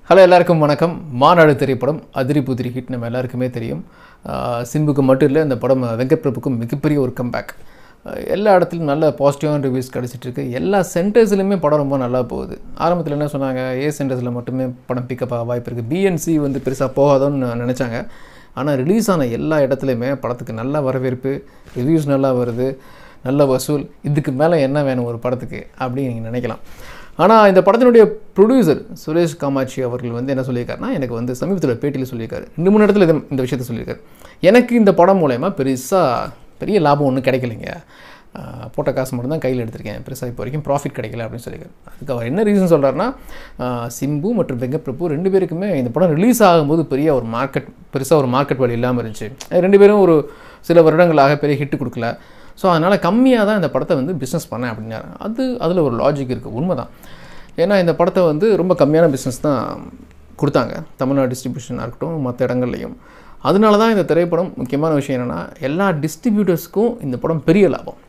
hello எல்லாருக்கும் வணக்கம் மாநாடு திரைப்படம் அதிரி புதிரி ஹிட் நம்ம எல்லாருக்குமே தெரியும் ஆஹ் சிம்புக்கு மட்டும் இல்லை இந்த படம் வெங்கட் பிரபுக்கும் மிகப்பெரிய ஒரு கம்பேக் எல்லா இடத்துலையும் நல்ல பாசிட்டிவான ரிவ்யூஸ் கிடச்சிட்டு இருக்கு எல்லா சென்டர்ஸ்லையுமே படம் ரொம்ப நல்லா போகுது ஆரம்பத்தில் என்ன சொன்னாங்க ஏ சென்டர்ஸில் மட்டுமே படம் பிக்கப் ஆக வாய்ப்பு இருக்குது பிஎன்சி வந்து பெருசாக போகாதோன்னு நினச்சாங்க ஆனால் ரிலீஸ் ஆன எல்லா இடத்துலையுமே படத்துக்கு நல்ல வரவேற்பு ரிவ்யூஸ் நல்லா வருது நல்ல வசூல் இதுக்கு மேலே என்ன வேணும் ஒரு படத்துக்கு அப்படின்னு நீங்கள் நினைக்கலாம் ஆனால் இந்த படத்தினுடைய ப்ரொடியூசர் சுரேஷ் காமாட்சி அவர்கள் வந்து என்ன சொல்லியிருக்காருன்னா எனக்கு வந்து சமீபத்தில் பேட்டியில் சொல்லியிருக்காரு ரெண்டு மூணு இடத்துல இது- இந்த விஷயத்த சொல்லியிருக்காரு எனக்கு இந்த படம் மூலயமா பெருசாக பெரிய லாபம் ஒன்றும் கிடைக்கலைங்க ஆஹ் போட்ட காசு மட்டும் தான் கையில் எடுத்திருக்கேன் பெருசாக இப்போ வரைக்கும் ப்ராஃபிட் கிடைக்கல அப்படின்னு சொல்லியிருக்காரு அதுக்கு அவர் என்ன ரீசன் சொல்கிறாருன்னா சிம்பு மற்றும் வெங்கட் பிரபு ரெண்டு பேருக்குமே இந்த படம் ரிலீஸ் ஆகும்போது பெரிய ஒரு மார்க்கெட் பெருசாக ஒரு மார்க்கெட் வழி இல்லாமல் இருந்துச்சு அது ரெண்டு பேரும் ஒரு சில வருடங்களாக பெரிய ஹிட் கொடுக்கல ஸோ அதனால் கம்மியாக தான் இந்த படத்தை வந்து பிஸ்னஸ் பண்ணேன் அப்படின்னாரு அது அதில் ஒரு லாஜிக் இருக்குது உண்மை தான் ஏன்னா இந்த படத்தை வந்து ரொம்ப கம்மியான பிஸ்னஸ் தான் கொடுத்தாங்க தமிழ்நாடு டிஸ்ட்ரிபியூஷனாக இருக்கட்டும் மற்ற இடங்கள்லையும் அதனால தான் இந்த திரைப்படம் முக்கியமான விஷயம் என்னென்னா எல்லா டிஸ்ட்ரிபியூட்டர்ஸ்க்கும் இந்த படம் பெரிய லாபம்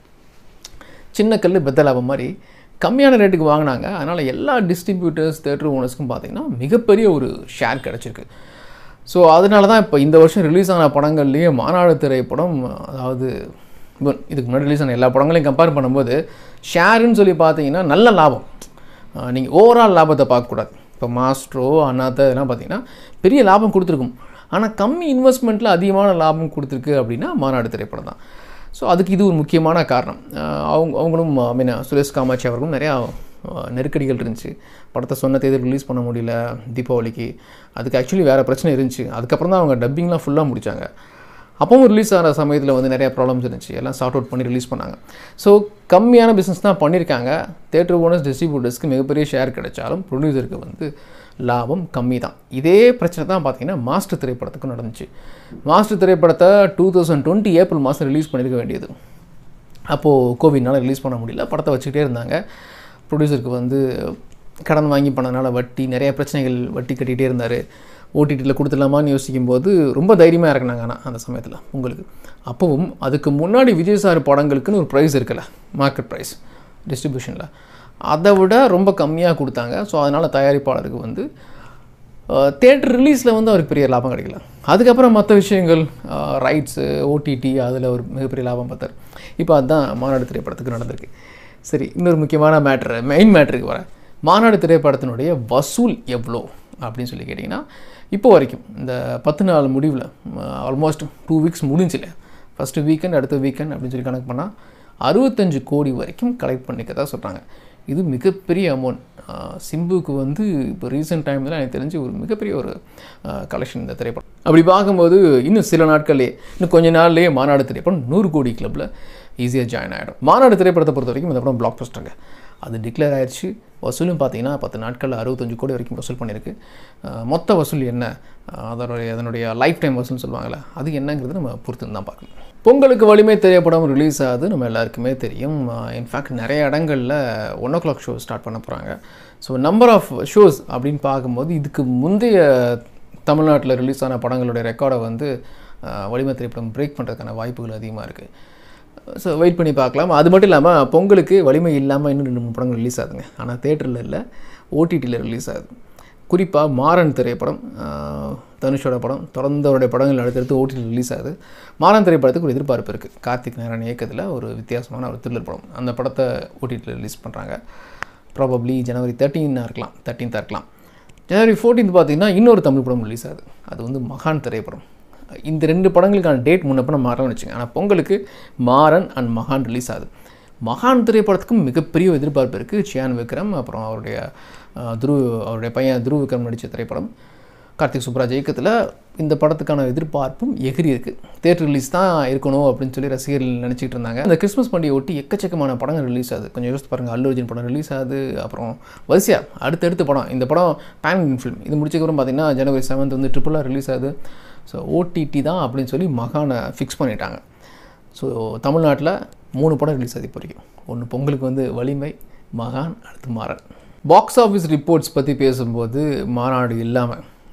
சின்ன கல் பெத்த லாபம் மாதிரி கம்மியான ரேட்டுக்கு வாங்கினாங்க அதனால் எல்லா டிஸ்ட்ரிபியூட்டர்ஸ் தேட்டர் ஓனர்ஸ்க்கும் பார்த்தீங்கன்னா மிகப்பெரிய ஒரு ஷேர் கிடச்சிருக்கு ஸோ அதனால தான் இப்போ இந்த வருஷம் ரிலீஸ் ஆன படங்கள்லேயே மாநாடு திரைப்படம் அதாவது இவன் இதுக்கு முன்னாடி ரிலீஸ் ஆன எல்லா படங்களையும் கம்பேர் பண்ணும்போது ஷேருன்னு சொல்லி பார்த்தீங்கன்னா நல்ல லாபம் நீங்கள் ஓவரால் லாபத்தை பார்க்கக்கூடாது இப்போ மாஸ்ட்ரோ அண்ணாத்த இதெல்லாம் பார்த்தீங்கன்னா பெரிய லாபம் கொடுத்துருக்கும் ஆனால் கம்மி இன்வெஸ்ட்மெண்ட்டில் அதிகமான லாபம் கொடுத்துருக்கு அப்படின்னா மாநாடு திரைப்படம் தான் ஸோ அதுக்கு இது ஒரு முக்கியமான காரணம் அஹ் அவங்க அவங்களும் ஐ மீன் சுரேஷ் காமாட்சி அவர்களும் நிறையா அஹ், நெருக்கடிகள் இருந்துச்சு படத்தை சொன்ன தேதி ரிலீஸ் பண்ண முடியல தீபாவளிக்கு அதுக்கு ஆக்சுவலி வேறு பிரச்சனை இருந்துச்சு அதுக்கப்புறம் தான் அவங்க டப்பிங்லாம் ஃபுல்லாக முடித்தாங்க அப்பவும் ரிலீஸ் ஆகிற சமயத்தில் வந்து நிறைய ப்ராப்ளம்ஸ் இருந்துச்சு எல்லாம் சார்ட் அவுட் பண்ணி ரிலீஸ் பண்ணாங்க ஸோ கம்மியான பிஸ்னஸ் தான் பண்ணியிருக்காங்க தேட்டர் ஓனர்ஸ் டிஸ்ட்ரிபியூட்டர்ஸ்க்கு மிகப்பெரிய ஷேர் கிடைச்சாலும் ப்ரொடியூசருக்கு வந்து லாபம் கம்மி தான் இதே பிரச்சனை தான் பார்த்தீங்கன்னா மாஸ்டர் திரைப்படத்துக்கும் நடந்துச்சு மாஸ்டர் திரைப்படத்தை டூ தௌசண்ட் டுவெண்ட்டி ஏப்ரல் மாதம் ரிலீஸ் பண்ணியிருக்க வேண்டியது அப்போது கோவிட்னால ரிலீஸ் பண்ண முடியல படத்தை வச்சுக்கிட்டே இருந்தாங்க ப்ரொடியூசருக்கு வந்து கடன் வாங்கி பண்ணனால வட்டி நிறைய பிரச்சனைகள் வட்டி கட்டிகிட்டே இருந்தார் ஓடிடியில் கொடுத்துடலாமான்னு யோசிக்கும்போது ரொம்ப தைரியமாக இறக்குனாங்க ஆனால் அந்த சமயத்தில் உங்களுக்கு அப்போவும் அதுக்கு முன்னாடி விஜய் சார் படங்களுக்குன்னு ஒரு ப்ரைஸ் இருக்குல்ல மார்க்கெட் ப்ரைஸ் டிஸ்ட்ரிபியூஷனில் அதை விட ரொம்ப கம்மியாக கொடுத்தாங்க ஸோ அதனால் தயாரிப்பாளருக்கு வந்து தேட்டர் ரிலீஸில் வந்து அவருக்கு பெரிய லாபம் கிடைக்கல அதுக்கப்புறம் மற்ற விஷயங்கள் ரைட்ஸு ஓடிடி அதில் ஒரு மிகப்பெரிய லாபம் பார்த்தார் இப்போ அதுதான் மாநாடு திரைப்படத்துக்கு நடந்திருக்கு சரி இன்னொரு முக்கியமான மேட்ரு மெயின் மேட்ருக்கு வரேன் மாநாடு திரைப்படத்தினுடைய வசூல் எவ்வளோ அப்படின்னு சொல்லி கேட்டிங்கன்னா இப்போ வரைக்கும் இந்த பத்து நாள் முடிவில் ஆல்மோஸ்ட் டூ வீக்ஸ் முடிஞ்சில்ல ஃபஸ்ட்டு வீக்கெண்ட் அடுத்த வீக்கெண்ட் அப்படின்னு சொல்லி கணக்கு பண்ணால் அறுபத்தஞ்சு கோடி வரைக்கும் கலெக்ட் பண்ணிக்கதா சொல்கிறாங்க இது மிகப்பெரிய அமௌண்ட் சிம்புக்கு வந்து இப்போ ரீசெண்ட் டைமில் எனக்கு தெரிஞ்சு ஒரு மிகப்பெரிய ஒரு கலெக்ஷன் இந்த திரைப்படம் அப்படி பார்க்கும்போது இன்னும் சில நாட்கள்லேயே இன்னும் கொஞ்ச நாள்லேயே மாநாடு திரைப்படம் நூறு கோடி கிளப்பில் ஈஸியாக ஜாயின் ஆகிடும் மாநாடு திரைப்படத்தை பொறுத்த வரைக்கும் இந்த படம் பிளாக் பஸ்டருங்க அது டிக்ளேர் ஆயிடுச்சு வசூலும் பார்த்தீங்கன்னா பத்து நாட்களில் அறுபத்தஞ்சு கோடி வரைக்கும் வசூல் பண்ணியிருக்கு அஹ் மொத்த வசூல் என்ன அஹ் அதனுடைய அதனுடைய லைஃப் டைம் வசூல்னு சொல்லுவாங்கள்ல அது என்னங்கிறது நம்ம பொறுத்து தான் பார்க்கணும் பொங்கலுக்கு வலிமை திரைப்படம் ரிலீஸ் ஆகுது நம்ம எல்லாருக்குமே தெரியும் இன்ஃபேக்ட் நிறைய இடங்களில் one o'clock show start பண்ண போகிறாங்க ஸோ நம்பர் ஆஃப் ஷோஸ் அப்படின்னு பார்க்கும்போது இதுக்கு முந்தைய தமிழ்நாட்டில் ரிலீஸ் ஆன படங்களுடைய ரெக்கார்டை வந்து அஹ், வலிமை திரைப்படம் பிரேக் பண்ணுறதுக்கான வாய்ப்புகள் அதிகமாக இருக்குது ஸோ வெயிட் பண்ணி பார்க்கலாம் அது மட்டும் இல்லாமல் பொங்கலுக்கு வலிமை இல்லாமல் இன்னும் ரெண்டு மூணு படங்கள் ரிலீஸ் ஆகுதுங்க ஆனால் தேட்டரில் இல்லை ஓடிடியில் ரிலீஸ் ஆகுது குறிப்பாக மாறன் திரைப்படம் ஆஹ், தனுஷோட படம் தொடர்ந்து அவருடைய படங்கள் அடுத்தடுத்து ஓடிடியில் ரிலீஸ் ஆகுது மாறன் திரைப்படத்துக்கு ஒரு எதிர்பார்ப்பு இருக்குது கார்த்திக் நாராயண் இயக்கத்தில் ஒரு வித்தியாசமான ஒரு த்ரில்லர் படம் அந்த படத்தை ஓடிடியில் ரிலீஸ் பண்ணுறாங்க ப்ராபப்ளி ஜனவரி தேர்ட்டீனாக இருக்கலாம் தேர்ட்டீன்த்தாக இருக்கலாம் ஜனவரி ஃபோர்டீன்த் பார்த்தீங்கன்னா இன்னொரு தமிழ் படம் ரிலீஸ் ஆகுது அது வந்து மகான் திரைப்படம் இந்த ரெண்டு படங்களுக்கான டேட் முன்னப்ப மாறன்னு வச்சுங்க ஆனால் பொங்கலுக்கு மாறன் அண்ட் மகான் ரிலீஸ் ஆகுது மகான் திரைப்படத்துக்கும் மிகப்பெரிய எதிர்பார்ப்பு இருக்குது சியான் விக்ரம் அப்புறம் அவருடைய அஹ், துருவ் அவருடைய பையன் துருவ் விக்ரம் நடித்த திரைப்படம் கார்த்திக் சுப்ராஜ் இயக்கத்தில் இந்த படத்துக்கான எதிர்பார்ப்பும் எகிரி இருக்குது தேட்டர் ரிலீஸ் தான் இருக்கணும் அப்படின்னு சொல்லி ரசிகர்கள் நினச்சிட்டு இருந்தாங்க அந்த கிறிஸ்மஸ் பண்டிகை ஒட்டி எக்கச்சக்கமான படங்கள் ரிலீஸ் ஆகுது கொஞ்சம் யோசித்து பாருங்கள் அல்லு அர்ஜுன் படம் ரிலீஸ் ஆகுது அப்புறம் வரிசையா அடுத்தடுத்த படம் இந்த படம் பேன் ஃபிலிம் இது முடிச்சக்கப்புறம் பார்த்தீங்கன்னா ஜனவரி செவன்த் வந்து ட்ரிபிளாக ரிலீஸ் ஆகுது ஸோ ஓடிடி தான் அப்படின்னு சொல்லி மகானை ஃபிக்ஸ் பண்ணிட்டாங்க ஸோ தமிழ்நாட்டில் மூணு படம் ரிலீஸ் ஆகுது இப்போ வரைக்கும் ஒன்று பொங்கலுக்கு வந்து வலிமை மகான் அடுத்து மாறன் பாக்ஸ் ஆஃபீஸ் ரிப்போர்ட்ஸ் பற்றி பேசும்போது மாநாடு இல்லாமல்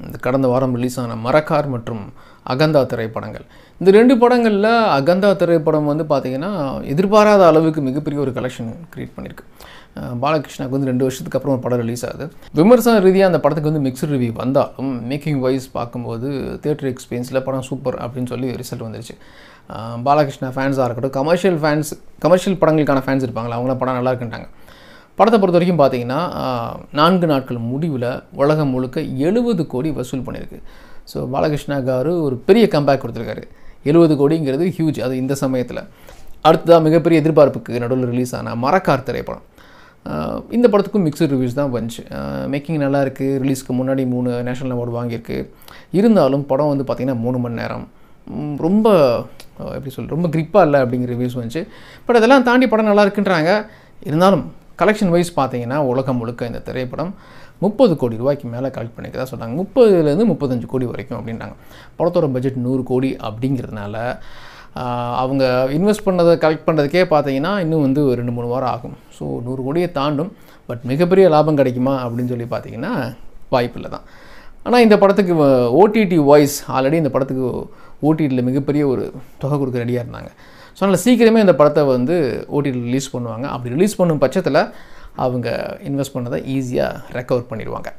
இந்த கடந்த வாரம் ரிலீஸ் ஆன மரக்கார் மற்றும் அகந்தா திரைப்படங்கள் இந்த ரெண்டு படங்களில் அகந்தா திரைப்படம் வந்து பார்த்திங்கன்னா எதிர்பாராத அளவுக்கு மிகப்பெரிய ஒரு கலெக்ஷன் க்ரியேட் பண்ணியிருக்கு அஹ் பாலகிருஷ்ணாக்கு வந்து ரெண்டு வருஷத்துக்கு அப்புறம் ஒரு படம் ரிலீஸ் ஆகுது விமர்சன ரீதியாக அந்த படத்துக்கு வந்து மிக்சட் ரிவ்யூ வந்தாலும் மேக்கிங் வைஸ் பார்க்கும்போது தேட்டர் எக்ஸ்பீரியன்ஸில் படம் சூப்பர் அப்படின்னு சொல்லி ரிசல்ட் வந்துருச்சு அஹ் பாலகிருஷ்ணா ஃபேன்ஸாக இருக்கட்டும் கமர்ஷியல் ஃபேன்ஸ் கமர்ஷியல் படங்களுக்கான ஃபேன்ஸ் இருப்பாங்களா அவங்களாம் படம் நல்லா இருக்குன்ட்டாங்க படத்தை பொறுத்த வரைக்கும் பார்த்தீங்கன்னா ஆஹ், நான்கு நாட்கள் முடிவில் உலகம் முழுக்க எழுபது கோடி வசூல் பண்ணியிருக்கு ஸோ பாலகிருஷ்ணா காரு ஒரு பெரிய கம்பேக் கொடுத்துருக்காரு எழுபது கோடிங்கிறது ஹியூஜ் அது இந்த சமயத்தில் அடுத்ததாக மிகப்பெரிய எதிர்பார்ப்புக்கு நடுவில் ரிலீஸ் ஆன மரக்கார் திரைப்படம் ஆஹ், இந்த படத்துக்கும் மிக்சட் ரிவ்யூஸ் தான் வந்துச்சு மேக்கிங் நல்லா இருக்குது ரிலீஸ்க்கு முன்னாடி மூணு நேஷனல் அவார்டு வாங்கியிருக்கு இருந்தாலும் படம் வந்து பார்த்திங்கன்னா மூணு மணி நேரம் ம், ரொம்ப அஹ், எப்படி சொல்ல ரொம்ப கிரிப்பாக இல்லை அப்படிங்கிற ரிவ்யூஸ் வந்துச்சு பட் அதெல்லாம் தாண்டி படம் நல்லா இருக்குன்றாங்க இருந்தாலும் கலெக்ஷன் வைஸ் பார்த்தீங்கன்னா உலகம் முழுக்க இந்த திரைப்படம் முப்பது கோடி ரூபாய்க்கு மேலே கலெக்ட் பண்ணிக்கிறதா சொல்கிறாங்க முப்பதுலேருந்து முப்பத்தஞ்சு கோடி வரைக்கும் அப்படின்றாங்க படத்தோட பட்ஜெட் நூறு கோடி அப்படிங்கிறதுனால ஆஹ், அவங்க இன்வெஸ்ட் பண்ணதை கலெக்ட் பண்ணுறதுக்கே பார்த்தீங்கன்னா இன்னும் வந்து ஒரு ரெண்டு மூணு வாரம் ஆகும் ஸோ நூறு கோடியை தாண்டும் பட் மிகப்பெரிய லாபம் கிடைக்குமா அப்படின்னு சொல்லி பார்த்தீங்கன்னா வாய்ப்பில்லை தான் ஆனால் இந்த படத்துக்கு ஓடிடி வாய்ஸ் ஆல்ரெடி இந்த படத்துக்கு ஓடிடியில் மிகப்பெரிய ஒரு தொகை கொடுக்க ரெடியாக இருந்தாங்க ஸோ அதனால் சீக்கிரமே இந்த படத்தை வந்து ஓடிடியில் ரிலீஸ் பண்ணுவாங்க அப்படி ரிலீஸ் பண்ணும் பட்சத்தில் அவங்க இன்வெஸ்ட் பண்ணதை ஈஸியாக ரெக்கவர் பண்ணிடுவாங்க